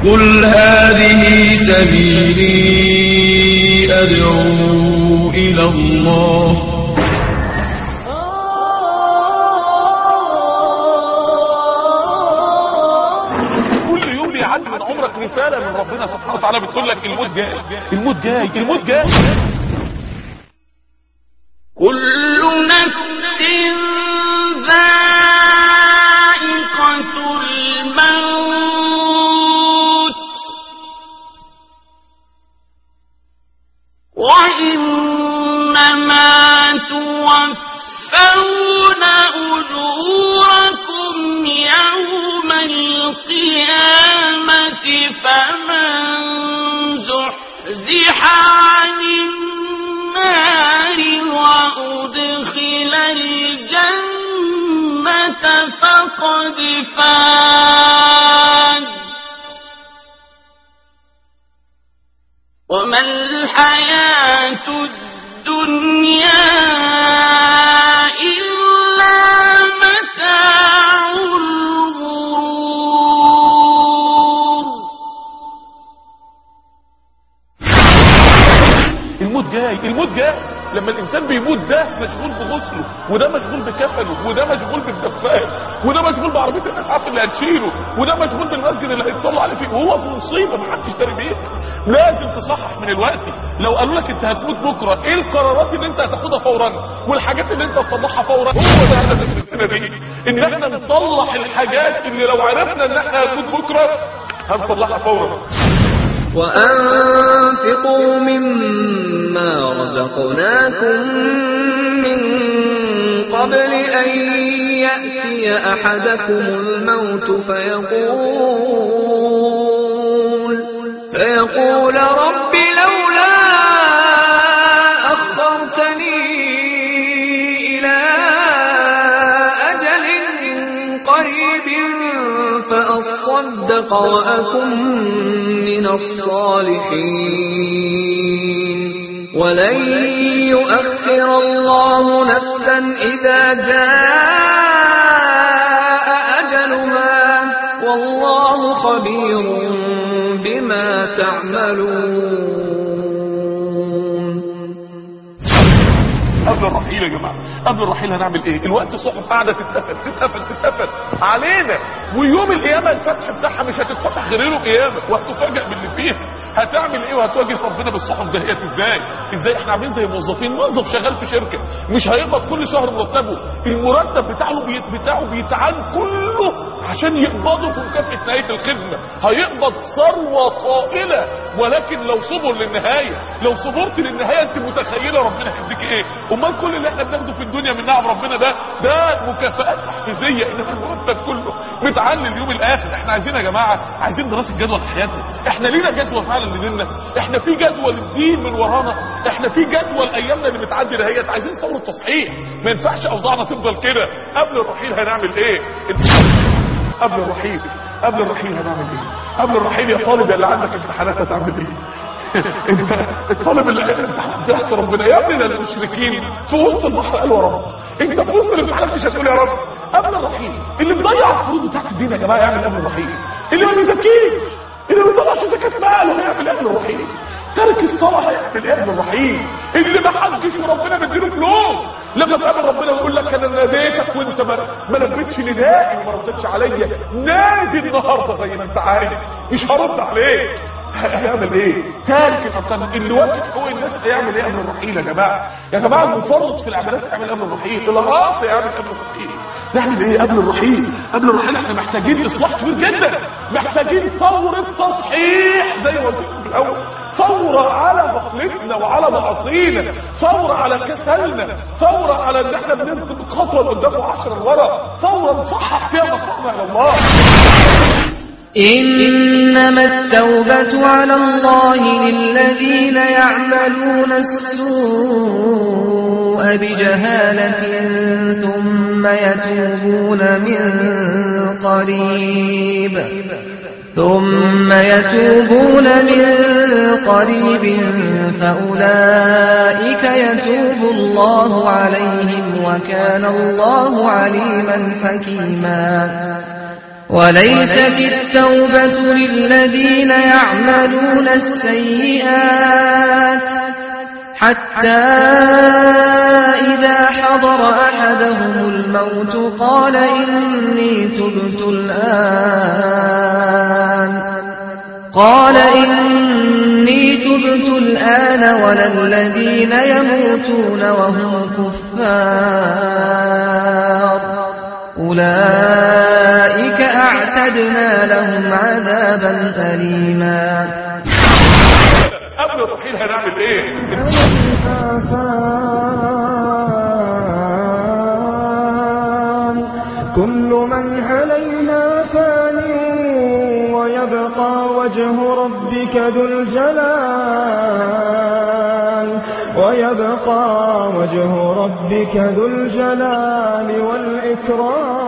قل هذه سبيلي أدعو إلى الله كل يوم بيعدي من عمرك رسالة من ربنا سبحانه وتعالى بتقول لك الموت جاي الموت جاي الموت جاي كل نفس ذائقة الموت وإنما توفون أجوركم يوم القيامة فمن زحزح عن النار وأدخل الجنة فقد فاز وما الحياة الدنيا إلا متاع الغرور الموت جاي الموت جاي لما الانسان بيموت ده مشغول بغسله وده مشغول بكفنه وده مشغول بالدفان وده مشغول بعربيه الاسعاف اللي هتشيله وده مشغول بالمسجد اللي هيتصلى عليه فيه وهو في مصيبه محدش داري بيها لازم تصحح من الوقت لو قالوا لك انت هتموت بكره ايه القرارات اللي انت هتاخدها فورا والحاجات اللي انت هتصلحها فورا هو ده هدف السلسله دي ان احنا نصلح الحاجات اللي لو عرفنا ان احنا هنموت بكره هنصلحها فورا وأنفقوا مما رزقناكم من قبل أن يأتي أحدكم الموت فيقول فيقول رب لولا أخرتني إلى أجل قريب فأصدق وأكن من الصالحين ولن يؤخر الله نفسا إذا جاء أجلها والله خبير بما تعملون قبل الرحيل يا جماعه قبل الرحيل هنعمل ايه الوقت صحف قاعده تتقفل تتقفل تتقفل علينا ويوم القيامه الفتح بتاعها مش هتتفتح غير يوم القيامه وهتفاجئ باللي فيها هتعمل ايه وهتواجه ربنا بالصحف دهيت ازاي ازاي احنا عاملين زي موظفين موظف شغال في شركه مش هيقبض كل شهر مرتبه المرتب بتاعه بيت بتاعه بيتعان كله عشان يقبضوا في مكافاه نهايه الخدمه هيقبض ثروه طائله ولكن لو صبر للنهايه لو صبرت للنهايه انت متخيله ربنا هيديك ايه امال كل اللي احنا بناخده في الدنيا من نعم ربنا ده ده مكافآت تحفيزيه انما المرتب كله متعلل اليوم الاخر احنا عايزين يا جماعه عايزين دراسه جدوى لحياتنا احنا لينا جدوى فعلا لديننا احنا في جدوى للدين من ورانا احنا في جدوى لايامنا اللي بتعدي دهيت عايزين ثوره تصحيح ما ينفعش اوضاعنا تفضل كده قبل الرحيل هنعمل ايه قبل الرحيل قبل الرحيل هنعمل ايه قبل الرحيل يا طالب يا اللي عندك امتحانات هتعمل ايه انت الطالب اللي الامتحانات بيحصل ربنا يا ابني ده المشركين في وسط البحر قالوا يا رب انت في وسط الامتحانات مش هتقول يا رب قبل الرحيل اللي مضيع الفروض بتاعت الدين يا جماعه يعمل قبل الرحيل اللي ما بيزكيش اللي ما بيطلعش زكاه ماله هيعمل قبل الرحيل ترك الصلاه هيعمل قبل الرحيل اللي ما حجش وربنا مديله فلوس لما تقابل ربنا ويقول لك انا ناديتك وانت ما ما لبيتش ندائي وما ردتش عليا نادي النهارده زي ما انت عايز مش هرد عليك هيعمل ايه تارك الاركان اللي واقف فوق الناس هيعمل ايه قبل الرحيل يا جماعه يا جماعه المفرط في العمليات يعمل قبل الرحيل الهاص يعمل قبل الرحيل نعمل ايه قبل الرحيل قبل الرحيل احنا محتاجين اصلاح كبير جدا محتاجين ثوره تصحيح زي ما قلت لكم في الاول ثورة على غفلتنا وعلى معاصينا ثورة على كسلنا ثورة على ان احنا بننطق خطوة لقدام وعشرة لورا ثورة نصحح فيها مصيرنا الى الله إنما التوبة على الله للذين يعملون السوء بجهالة ثم يتوبون من قريب ثم يتوبون من قريب فأولئك يتوب الله عليهم وكان الله عليما حكيما وليست التوبة للذين يعملون السيئات حتى إذا حضر أحدهم الموت قال إني تبت الآن قال إني تبت الآن ولا الذين يموتون وهم كفار أولئك أعتدنا لهم عذابا أليما قبل الرحيل هنعمل ايه آفان كل من عليها فان ويبقى وجه ربك ذو الجلال ويبقى وجه ربك ذو الجلال والإكرام